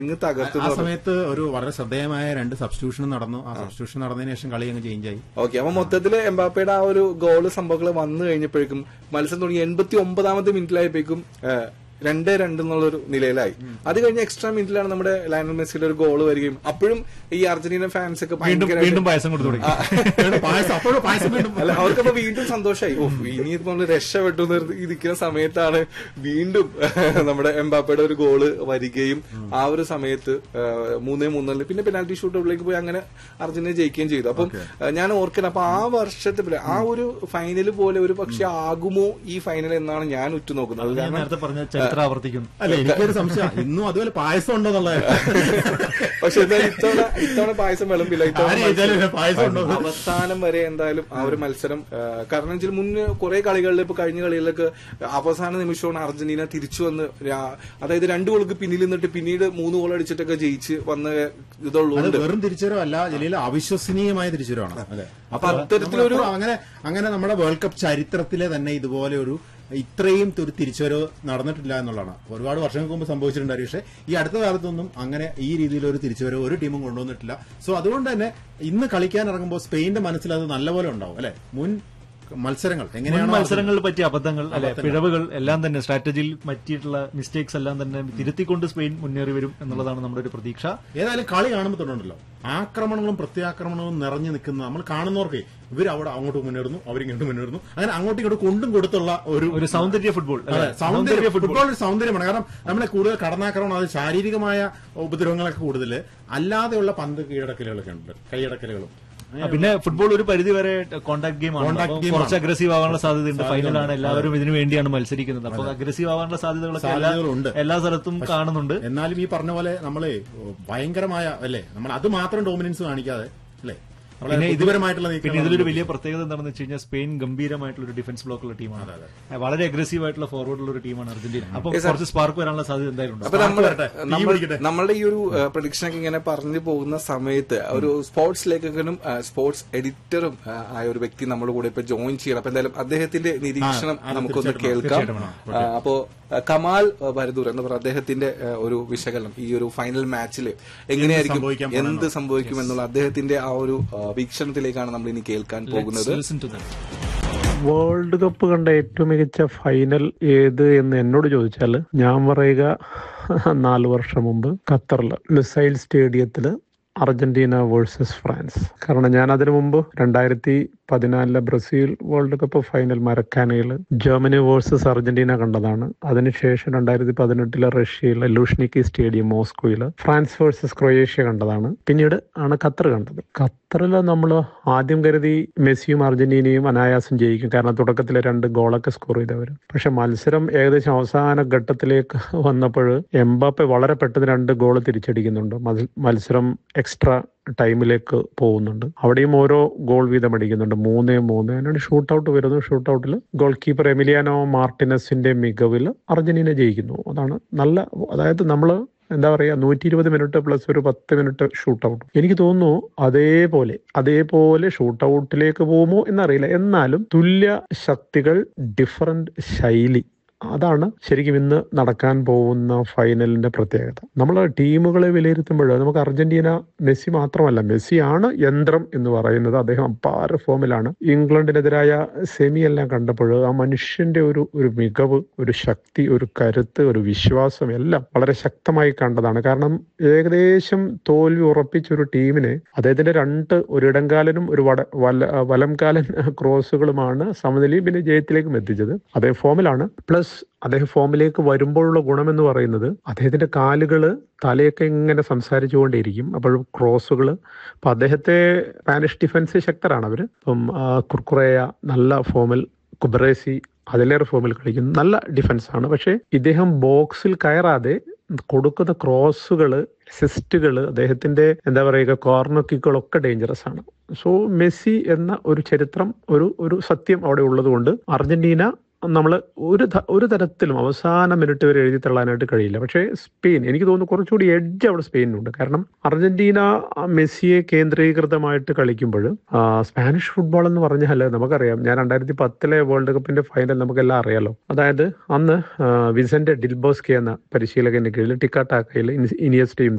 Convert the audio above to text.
ഇങ്ങ് തകർത്തു ആ സമയത്ത് ഒരു വളരെ ശ്രദ്ധേയമായ രണ്ട് സബ്സ്റ്റിറ്റ്യൂഷൻ നടന്നു ആ സബ്സ്റ്റിറ്റ്യൂഷൻ നടന്നതിന് ശേഷം കളി അങ്ങ് ചേഞ്ച് ആയി ഓക്കെ അപ്പൊ മൊത്തത്തില് എംബാപ്പയുടെ ആ ഒരു ഗോള് സംഭവങ്ങൾ വന്നു കഴിഞ്ഞപ്പോഴേക്കും മത്സരം തുടങ്ങി എൺപത്തി ഒമ്പതാമത്തെ മിനിറ്റിലായപ്പോഴേക്കും രണ്ട് രണ്ട് എന്നുള്ളൊരു നിലയിലായി അത് കഴിഞ്ഞ് എക്സ്ട്രാ മിനിറ്റിലാണ് നമ്മുടെ ലയണൽ മെസ്സിയുടെ ഒരു ഗോള് വരികയും അപ്പോഴും ഈ അർജന്റീന ഫാൻസ് ഒക്കെ വീണ്ടും ഭയങ്കരമായിട്ട് വീണ്ടും പായസം കൊടുത്തു തുടങ്ങി പായസം അപ്പോഴും പായസം വീണ്ടും അല്ല അവർക്കപ്പോ വീണ്ടും സന്തോഷമായി ഓ ഇനി നമ്മൾ രക്ഷപ്പെട്ടു എന്ന് ഇരിക്കുന്ന സമയത്താണ് വീണ്ടും നമ്മുടെ എംബാപ്പയുടെ ഒരു ഗോള് വരികയും ആ ഒരു സമയത്ത് ആ, മൂന്നേ മൂന്നില് പിന്നെ പെനാൽറ്റി ഷൂട്ടൗട്ടിലേക്ക് പോയി അങ്ങനെ അർജന്റീന ജയിക്കുകയും ചെയ്തു അപ്പം ആ, ഞാൻ ഓർക്കണം അപ്പൊ ആ വർഷത്തെ പോലെ ആ ഒരു ഫൈനൽ പോലെ ഒരു പക്ഷെ ആകുമോ ഈ ഫൈനൽ എന്നാണ് ഞാൻ ഉറ്റുനോക്കുന്നത് ഞാൻ കാരണം നേരത്തെ പറഞ്ഞ ചരിത്രം ആവർത്തിക്കുന്നു അല്ല എനിക്കൊരു സംശയം ഇന്നും അതുപോലെ പായസം ഉണ്ടോ എന്നുള്ളത് പക്ഷെ എന്തായാലും ഇത്തവണ ഇത്തവണ പായസം വിളമ്പില്ല ആര് ഇത്തവണ ചോദിച്ചാലും ഇല്ല, പായസം ഉണ്ടോ എന്ന്. അവസാനം വരെ എന്തായാലും ആ ഒരു മത്സരം ആ, കാരണം വെച്ചാൽ മുന്നേ കുറെ കളികളിൽ ഇപ്പൊ കഴിഞ്ഞ കളികളിലൊക്കെ അവസാന നിമിഷമാണ് അർജന്റീന തിരിച്ചു വന്ന് രാ- അതായത് രണ്ടു ഗോൾക്ക് പിന്നിൽ നിന്നിട്ട് പിന്നീട് മൂന്ന് ഗോൾ അടിച്ചിട്ടൊക്കെ ജയിച്ച് വന്ന അത് ഇതുള്ളതുകൊണ്ട് വെറും തിരിച്ചുവരവല്ല ജലീല അവിശ്വസനീയമായ തിരിച്ചുവരവാണ് അല്ലെ അപ്പൊ അത്തരത്തിലൊരു നമ്മളെപ്പോഴും അങ്ങനെ അങ്ങനെ നമ്മുടെ വേൾഡ് കപ്പ് ചരിത്രത്തിലെ തന്നെ ഇതുപോലെ ഒരു ഇത്രയും ഒരു തിരിച്ചുവരവ് നടന്നിട്ടില്ല എന്നുള്ളതാണ് ഒരുപാട് വർഷങ്ങൾക്ക് മുമ്പ് സംഭവിച്ചിട്ടുണ്ട് പക്ഷേ ഈ അടുത്ത കാലത്തൊന്നും അങ്ങനെ ഈ രീതിയിൽ ഒരു തിരിച്ചുവരവ് ഒരു ടീമും കൊണ്ടുവന്നിട്ടില്ല സോ അതുകൊണ്ട് തന്നെ ഇന്ന് കളിക്കാൻ ഇറങ്ങുമ്പോൾ സ്പെയിന്റെ മനസ്സിൽ അത് നല്ലപോലെ ഉണ്ടാവും അല്ലെ മുൻ മത്സരങ്ങൾ മുൻ എങ്ങനെയാണ് മത്സരങ്ങളിൽ പറ്റിയ അബദ്ധങ്ങൾ അല്ലെ പിഴവുകൾ എല്ലാം തന്നെ സ്ട്രാറ്റജിയിൽ പറ്റിയിട്ടുള്ള മിസ്റ്റേക്സ് എല്ലാം തന്നെ തിരുത്തിക്കൊണ്ട് സ്പെയിൻ മുന്നേറി വരും എന്നുള്ളതാണ് നമ്മുടെ ഒരു പ്രതീക്ഷ ഏതായാലും കളി കാണുമ്പോൾ തൊണ്ടുണ്ടല്ലോ ആക്രമണങ്ങളും പ്രത്യാക്രമണങ്ങളും നിറഞ്ഞു നിൽക്കുന്ന നമ്മൾ കാണുന്നവർക്ക് ഇവർ അവിടെ അങ്ങോട്ട് മുന്നേറുന്നു അവരിങ്ങോട്ട് മുന്നേറുന്നു അങ്ങനെ അങ്ങോട്ടും ഇങ്ങോട്ടും കൊണ്ടും കൊടുത്തുള്ള ഒരു ഒരു സൗന്ദര്യ ഫുട്ബോൾ അല്ലെ? അതെ, സൗന്ദര്യം ഫുട്ബോൾ ഒരു സൗന്ദര്യമാണ് കാരണം നമ്മളെ കൂടുതൽ കടന്നാക്രമണം അത് ശാരീരികമായ ഉപദ്രവങ്ങളൊക്കെ കൂടുതൽ അല്ലാതെയുള്ള പന്ത് കീഴടക്കലുകളൊക്കെ ഉണ്ട് കൈയടക്കലുകളും ആ, പിന്നെ ഫുട്ബോൾ ഒരു പരിധി വരെ കോൺടാക്ട് ഗെയിം ആണ് Contact അപ്പോൾ game കുറച്ച് ആണ്. അഗ്രസീവ് ആവാനുള്ള സാധ്യതയുണ്ട് ഫൈനലാണ് എല്ലാവരും ഇതിനു വേണ്ടിയാണ് മത്സരിക്കുന്നത് അപ്പോൾ അഗ്രസീവ് ആവാനുള്ള സാധ്യതകളൊക്കെ എല്ലാ- സാധ്യതകളുണ്ട്. എല്ലാ സ്ഥലത്തും കാണുന്നുണ്ട് എന്നാലും ഈ പറഞ്ഞ പോലെ നമ്മളെ ഭയങ്കരമായ അല്ലേ നമ്മൾ അത് മാത്രം ഡോമിനൻസ് കാണിക്കാതെ അല്ലേ പിന്നെ വളരെ ഇത് ബുദ്ധിപരമായിട്ടുള്ള പിന്നെ നീക്കങ്ങൾ ഇതിലൊരു വലിയ പ്രത്യേകത എന്താണെന്ന് വെച്ച് കഴിഞ്ഞാൽ സ്പെയിൻ ഗംഭീരമായിട്ടുള്ള ഒരു ഡിഫൻസ് ബ്ലോക്കുള്ള ടീമാണ് വളരെ അഗ്രസീവ് ആയിട്ടുള്ള ഫോർവേഡുള്ള ഒരു ടീമാണ് അർജന്റീന അപ്പോൾ കുറച്ച് സ്പാർക്ക് വരാനുള്ള സാധ്യത എന്തായാലും ഉണ്ട് അപ്പൊ നമ്മൾ വരട്ടെ. തീ നമ്മൾ പിടിക്കട്ടെ. നമ്മളുടെ ഈ ഒരു പ്രഡിക്ഷൻ ഒക്കെ ഇങ്ങനെ പറഞ്ഞു പോകുന്ന സമയത്ത് ഒരു സ്പോർട്സ് ലേഖകനും ആ, സ്പോർട്സ് എഡിറ്ററും ആ, ആയ ഒരു വ്യക്തി നമ്മുടെ കൂടെ ഇപ്പൊ ജോയിൻ ചെയ്യണം അപ്പൊ എന്തായാലും അദ്ദേഹത്തിന്റെ നിരീക്ഷണം ആ, അത് നമുക്കൊന്ന് തീർച്ചയായിട്ടും കേൾക്കാം തീർച്ചയായിട്ടും ആ, അപ്പോ ആ, കമാൽ ആ, ഭരദൂർ എന്ന് പറഞ്ഞ അദ്ദേഹത്തിന്റെ ആ, ഒരു വിശകലനം ഈ ഒരു ഫൈനൽ മാച്ചിൽ എങ്ങനെയായിരിക്കും സംഭവിക്കാൻ എന്ത് സംഭവിക്കും എന്നുള്ള അദ്ദേഹത്തിന്റെ ആ ഒരു ആ, വീക്ഷണത്തിലേക്കാണ് നമ്മൾ ഇനി കേൾക്കാൻ പോകുന്നത് Listen to them. World cup കണ്ട ഏറ്റവും മികച്ച ഫൈനൽ ഏത് എന്ന് എന്നോട് ചോദിച്ചാൽ ഞാൻ പറയുക നാല് വർഷം മുമ്പ് ഖത്തറിൽ മിസൈൽ സ്റ്റേഡിയത്തില് അർജന്റീന വേഴ്സസ് ഫ്രാൻസ് കാരണം ഞാൻ അതിനു മുമ്പ് രണ്ടായിരത്തി പതിനാലിലെ ബ്രസീൽ വേൾഡ് കപ്പ് ഫൈനൽ മരക്കാനയിൽ ജർമ്മനി വേഴ്സസ് അർജന്റീന കണ്ടതാണ് അതിനുശേഷം രണ്ടായിരത്തി പതിനെട്ടിലെ റഷ്യയിലെ ലൂഷ്നിക്കി സ്റ്റേഡിയം മോസ്കോയിൽ ഫ്രാൻസ് വേഴ്സസ് ക്രൊയേഷ്യ കണ്ടതാണ് പിന്നീട് ആണ് ഖത്തർ കണ്ടത് ഖത്തറിൽ നമ്മൾ ആദ്യം കരുതി മെസ്സിയും അർജന്റീനയും അനായാസം ജയിക്കും കാരണം തുടക്കത്തിലെ രണ്ട് ഗോളൊക്കെ സ്കോർ ചെയ്തവർ പക്ഷെ മത്സരം ഏകദേശം അവസാന ഘട്ടത്തിലേക്ക് വന്നപ്പോൾ എംബാപ്പെ വളരെ പെട്ടെന്ന് രണ്ട് ഗോൾ തിരിച്ചടിക്കുന്നുണ്ട് മത്സ- മത്സരം എക്സ്ട്രാ ടൈമിലേക്ക് പോകുന്നുണ്ട് അവിടെയും ഓരോ ഗോൾ വീതം അടിക്കുന്നുണ്ട് മൂന്നേ മൂന്ന് അതിനാണ് ഷൂട്ട് ഔട്ട് വരുന്നു ഷൂട്ട് ഔട്ടിൽ ഗോൾ കീപ്പർ എമിലിയാനോ മാർട്ടിനസിന്റെ മികവിൽ അർജന്റീന ജയിക്കുന്നു അതാണ് നല്ല അതായത് നമ്മൾ എന്താ പറയുക നൂറ്റി ഇരുപത് മിനിറ്റ് പ്ലസ് ഒരു പത്ത് മിനിറ്റ് ഷൂട്ട് ഔട്ട് എനിക്ക് തോന്നുന്നു അതേപോലെ അതേപോലെ ഷൂട്ട് ഔട്ടിലേക്ക് പോകുമോ എന്നറിയില്ല എന്നാലും തുല്യ ശക്തികൾ ഡിഫറൻറ്റ് ശൈലി അതാണ് ശരിക്കും ഇന്ന് നടക്കാൻ പോകുന്ന ഫൈനലിന്റെ പ്രത്യേകത നമ്മൾ ടീമുകളെ വിലയിരുത്തുമ്പോൾ നമുക്ക് അർജന്റീന മെസ്സി മാത്രമല്ല മെസ്സിയാണ് യന്ത്രം എന്ന് പറയുന്നത് അദ്ദേഹം അപ്പാര ഫോമിലാണ് ഇംഗ്ലണ്ടിനെതിരായ സെമി എല്ലാം കണ്ടപ്പോൾ ആ മനുഷ്യന്റെ ഒരു ഒരു മികവ് ഒരു ശക്തി ഒരു കരുത്ത് ഒരു വിശ്വാസം എല്ലാം വളരെ ശക്തമായി കണ്ടതാണ് കാരണം ഏകദേശം തോൽവി ഉറപ്പിച്ച ഒരു ടീമിനെ അദ്ദേഹത്തിന്റെ രണ്ട് ഒരു ഇടംകാലനും ഒരു വട വല വലംകാലൻ ക്രോസുകളുമാണ് സമനിലയും പിന്നെ ജയത്തിലേക്കും എത്തിച്ചത് അതേ ഫോമിലാണ് പ്ലസ് അദ്ദേഹം ഫോമിലേക്ക് വരുമ്പോഴുള്ള ഗുണമെന്ന് പറയുന്നത് അദ്ദേഹത്തിന്റെ കാലുകള് തലയൊക്കെ ഇങ്ങനെ സംസാരിച്ചുകൊണ്ടേയിരിക്കും അപ്പോൾ ക്രോസുകൾ അപ്പൊ അദ്ദേഹത്തെ സ്പാനിഷ് ഡിഫൻസ് ശക്തരാണ് അവര് ഇപ്പം ആ, കുർക്കുറേയ നല്ല ഫോമിൽ കുബ്രേസി അതിലേറെ ഫോമിൽ കളിക്കുന്നു നല്ല ഡിഫൻസ് ആണ് പക്ഷേ ഇദ്ദേഹം ബോക്സിൽ കയറാതെ കൊടുക്കുന്ന ക്രോസുകൾ അസിസ്റ്റുകൾ അദ്ദേഹത്തിന്റെ എന്താ പറയുക കോർണർ കിക്കുകളൊക്കെ ഡേഞ്ചറസ് ആണ്. സോ, മെസ്സി എന്ന ഒരു ചരിത്രം ഒരു ഒരു സത്യം അവിടെ ഉള്ളതുകൊണ്ട് അർജന്റീന നമ്മൾ ഒരു ത- ഒരു തരത്തിലും അവസാന മിനിറ്റ് വരെ എഴുതി തള്ളാനായിട്ട് കഴിയില്ല പക്ഷേ സ്പെയിൻ എനിക്ക് തോന്നുന്നു കുറച്ചുകൂടി എഡ്ജ് അവിടെ സ്പെയിനുണ്ട് കാരണം അർജന്റീന ആ, മെസ്സിയെ കേന്ദ്രീകൃതമായിട്ട് കളിക്കുമ്പോൾ സ്പാനിഷ് ഫുട്ബോൾ എന്ന് പറഞ്ഞാൽ നമുക്കറിയാം ഞാൻ രണ്ടായിരത്തി പത്തിലെ വേൾഡ് കപ്പിന്റെ ഫൈനൽ നമുക്കെല്ലാം അറിയാലോ അതായത് അന്ന് ആ, വിസന്റെ ഡിൽബോസ്കെ എന്ന പരിശീലകന്റെ കീഴിൽ ടിക്കാട്ടാക്കയിൽ ഇനിയസ്റ്റയും